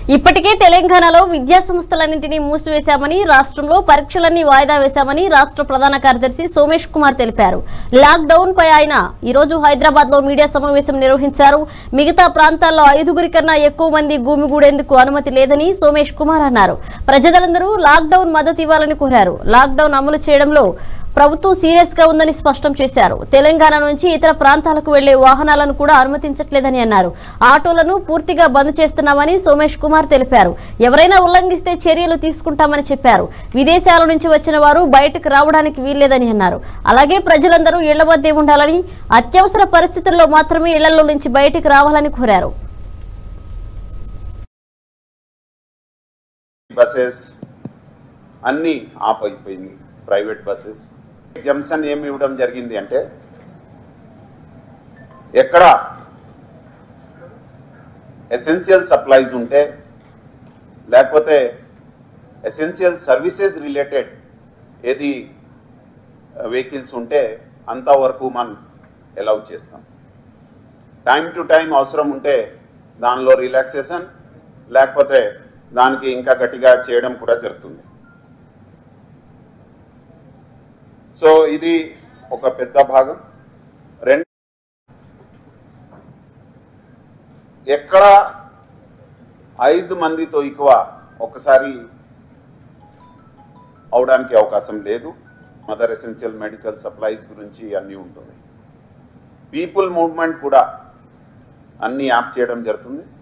ఇప్పటికే తెలంగాణలో విద్యా సంస్థలన్నింటినీ మూసివేశామని రాష్ట్రంలో పరీక్షలన్నీ వాయిదా వేశామని రాష్ట్ర ప్రధాన కార్యదర్శి సోమేష్ కుమార్ తెలిపారు లాక్ డౌన్ పై ఆయన ఈ రోజు హైదరాబాద్ లో మీడియా సమావేశం నిర్వహించారు మిగతా ప్రాంతాల్లో ఐదుగురి కన్నా ఎక్కువ మంది గుమిగూడేందుకు అనుమతి లేదని సోమేష్ కుమార్ అన్నారు ప్రజలందరూ లాక్ డౌన్ మద్దతు ఇవ్వాలని కోరారు లాక్ డౌన్ అమలు చేయడంలో ప్రభుత్వం సీరియస్ గా ఉందని స్పష్టం చేశారు తెలంగాణ నుంచి ఇతర ప్రాంతాలకు వెళ్లే వాహనాలను కూడా అనుమతించట్లేదని అన్నారు ఆటోలను పూర్తిగా బంద్ చేస్తున్నామని సోమేష్ కుమార్ తెలిపారు ఎవరైనా ఉల్లంఘిస్తే చర్యలు తీసుకుంటామని చెప్పారు విదేశాల నుంచి వచ్చిన వారు బయటకు రావడానికి వీల్లేదని అన్నారు అలాగే ప్రజలందరూ ఇళ్ల వద్దే ఉండాలని అత్యవసర పరిస్థితుల్లో మాత్రమే ఇళ్లలో నుంచి బయటకు రావాలని కోరారు బసెస్ అన్నీ ఆఫ్ అయిపోయింది ప్రైవేట్ బస్సెస్ జంక్షన్ ఏమి ఇవ్వడం జరిగింది అంటే ఎక్కడ ఎసెన్షియల్ సప్లైస్ ఉంటే లేకపోతే ఎసెన్షియల్ సర్వీసెస్ రిలేటెడ్ ఏది వెహికల్స్ ఉంటే అంతవరకు మనం అలౌ చేస్తాం టైం టు టైం అవసరం ఉంటే దానిలో రిలాక్సేషన్ లేకపోతే దానికి ఇంకా గట్టిగా చేయడం కూడా జరుగుతుంది సో ఇది ఒక పెద్ద భాగం రెండు ఎక్కడ ఐదు మందితో ఎక్కువ ఒకసారి అవడానికి అవకాశం లేదు మదర్ ఎసెన్షియల్ మెడికల్ సప్లైస్ గురించి అన్నీ ఉంటుంది పీపుల్ మూవ్మెంట్ కూడా అన్ని యాప్ చేయడం జరుగుతుంది